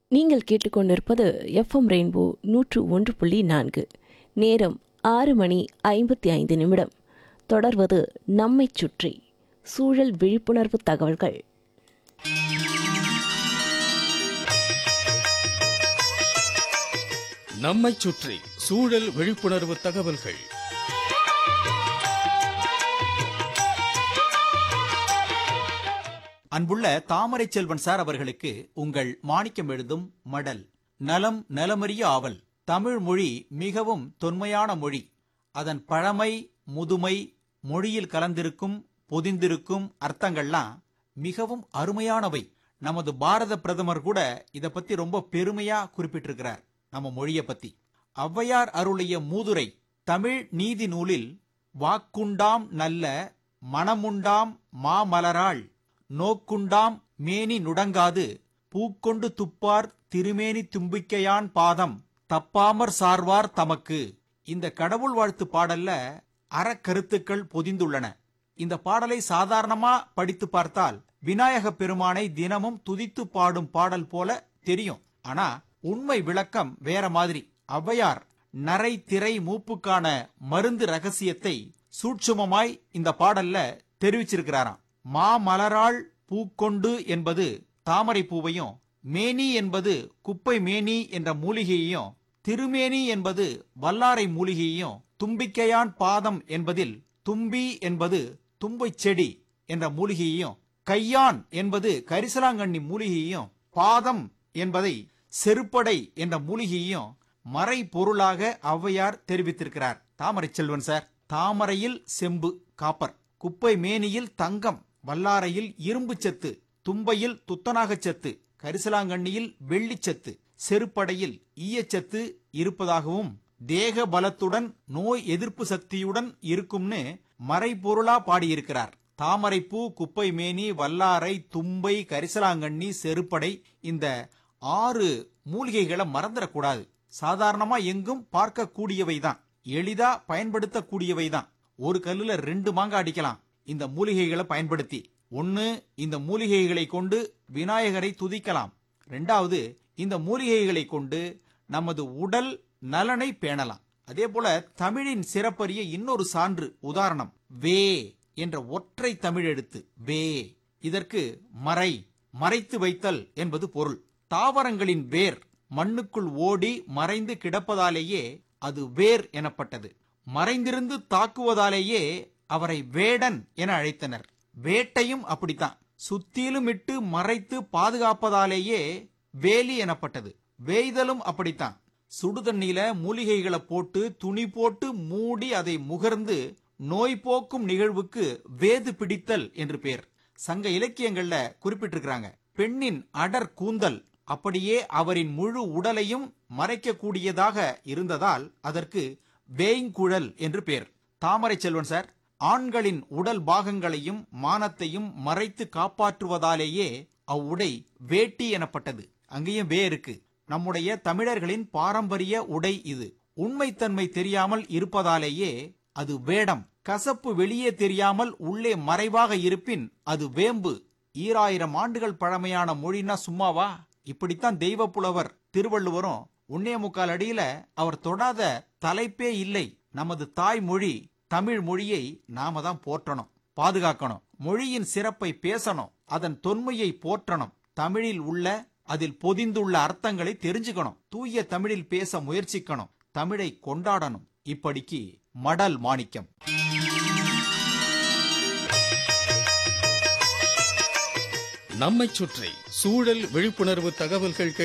நீங்கள் கேட்டுக்கொண்டிருப்பது FM rainbow நூற்று ஒன்று புள்ளி நான்கு நேரம் ஆறு மணி ஐம்பத்தி ஐந்து நிமிடம் தொடர்வது நம்மைச் சுற்றி சூழல் விழிப்புணர்வு தகவல்கள் நம்மைச் சுற்றி சூழல் விழிப்புணர்வு தகவல்கள் அன்புள்ள தாமரை செல்வன் சார் அவர்களுக்கு உங்கள் மாணிக்கம் எழுதும் மடல் நலம் நலமறிய ஆவல் தமிழ் மொழி மிகவும் தொன்மையான மொழி அதன் பழமை முதுமை மொழியில் கலந்திருக்கும் பொதிந்திருக்கும் அர்த்தங்கள்லாம் மிகவும் அருமையானவை நமது பாரத பிரதமர் கூட இத பத்தி ரொம்ப பெருமையா குறிப்பிட்டிருக்கிறார் நம்ம மொழிய பத்தி ஔவையார் அருளிய மூதுரை தமிழ் நீதி நூலில் வாக்குண்டாம் நல்ல மனமுண்டாம் மாமலராள் நோக்குண்டாம் மேனி நுடங்காது பூக்கொண்டு துப்பார் திருமேனி தும்பிக்கையான் பாதம் தப்பாமற் சார்வார் தமக்கு இந்த கடவுள் வாழ்த்து பாடல்ல அறக்கருத்துக்கள் பொதிந்துள்ளன இந்த பாடலை சாதாரணமா படித்து பார்த்தால் விநாயக பெருமானை தினமும் துதித்து பாடும் பாடல் போல தெரியும் ஆனா உண்மை விளக்கம் வேற மாதிரி ஔவையார் நரை திரை மூப்புக்கான மருந்து ரகசியத்தை சூட்சுமமாய் இந்த பாடல்ல தெரிவிச்சிருக்கிறாராம் மாமலராள் பூக்கொண்டு என்பது தாமரை பூவையும் மேனி என்பது குப்பை மேனி என்ற மூலிகையையும் திருமேனி என்பது வல்லாரை மூலிகையையும் தும்பிக்கையான் பாதம் என்பதில் தும்பி என்பது தும்பை செடி என்ற மூலிகையையும் கையான் என்பது கரிசலாங்கண்ணி மூலிகையையும் பாதம் என்பதை செருப்படை என்ற மூலிகையையும் மறை பொருளாக ஔவையார் தெரிவித்திருக்கிறார் தாமரை செல்வன் சார் தாமரையில் செம்பு காப்பர் குப்பை மேனியில் தங்கம் வல்லாரையில் இரும்பு சத்து தும்பையில் துத்தநாகச் சத்து கரிசலாங்கண்ணியில் வெள்ளிச்சத்து செருப்படையில் ஈயச்சத்து இருப்பதாகவும் தேக பலத்துடன் நோய் எதிர்ப்பு சக்தியுடன் இருக்கும்னு மறைபொருளா பாடியிருக்கிறார் தாமரைப்பூ குப்பை மேனி வல்லாரை தும்பை கரிசலாங்கண்ணி செருப்படை இந்த ஆறு மூலிகைகளை மறந்துடக்கூடாது சாதாரணமா எங்கும் பார்க்கக்கூடியவைதான் எளிதா பயன்படுத்தக்கூடியவைதான் ஒரு கல்லுல ரெண்டு மாங்காய் அடிக்கலாம் இந்த மூலிகைகளை பயன்படுத்தி ஒன்னு இந்த மூலிகைகளை கொண்டு விநாயகரை துதிக்கலாம் ரெண்டாவது இந்த மூலிகைகளை கொண்டு நமது உடல் நலனை பேணலாம் அதே போல தமிழின் சிறப்பறிய இன்னொரு சான்று உதாரணம் வே என்ற ஒற்றை தமிழ் எழுத்து வே இதற்கு மறை மறைத்து வைத்தல் என்பது பொருள் தாவரங்களின் வேர் மண்ணுக்குள் ஓடி மறைந்து கிடப்பதாலேயே அது வேர் எனப்பட்டது மறைந்திருந்து தாக்குவதாலேயே அவரை வேடன் என அழைத்தனர் வேட்டையும் அப்படித்தான் சுத்திலும் இட்டு மறைத்து பாதுகாப்பதாலேயே வேலி எனப்பட்டது வேய்தலும் அப்படித்தான் சுடுதண்ணில மூலிகைகளை போட்டு துணி போட்டு மூடி அதை முகர்ந்து நோய் போக்கும் நிகழ்வுக்கு வேது பிடித்தல் என்று பேர் சங்க இலக்கியங்கள்ல குறிப்பிட்டிருக்கிறாங்க பெண்ணின் அடர் கூந்தல் அப்படியே அவரின் முழு உடலையும் மறைக்கக்கூடியதாக இருந்ததால் அதற்கு வேய்ங்குழல் என்று பேர் தாமரை செல்வன் சார் ஆண்களின் உடல் பாகங்களையும் மானத்தையும் மறைத்து காப்பாற்றுவதாலேயே அவ்வுடை வேட்டி எனப்பட்டது அங்கேயும் வே இருக்கு நம்முடைய தமிழர்களின் பாரம்பரிய உடை இது உண்மைத்தன்மை தெரியாமல் இருப்பதாலேயே அது வேடம் கசப்பு வெளியே தெரியாமல் உள்ளே மறைவாக இருப்பின் அது வேம்பு ஈராயிரம் ஆண்டுகள் பழமையான மொழினா சும்மாவா இப்படித்தான் தெய்வ புலவர் திருவள்ளுவரும் உன்னே முக்கால் அடியில அவர் தொடாத தலைப்பே இல்லை நமது தாய்மொழி தமிழ் மொழியை நாம தான் போற்றணும் பாதுகாக்கணும் மொழியின் சிறப்பை பேசணும் அதன் தொன்மையை போற்றணும் தமிழில் உள்ள அதில் பொதிந்துள்ள அர்த்தங்களை தெரிஞ்சுக்கணும் தூய தமிழில் பேச முயற்சிக்கணும் தமிழை கொண்டாடணும் இப்படிக்கு மடல் மாணிக்கம் நம்மைச் சுற்றி சூழல் விழிப்புணர்வு தகவல்கள்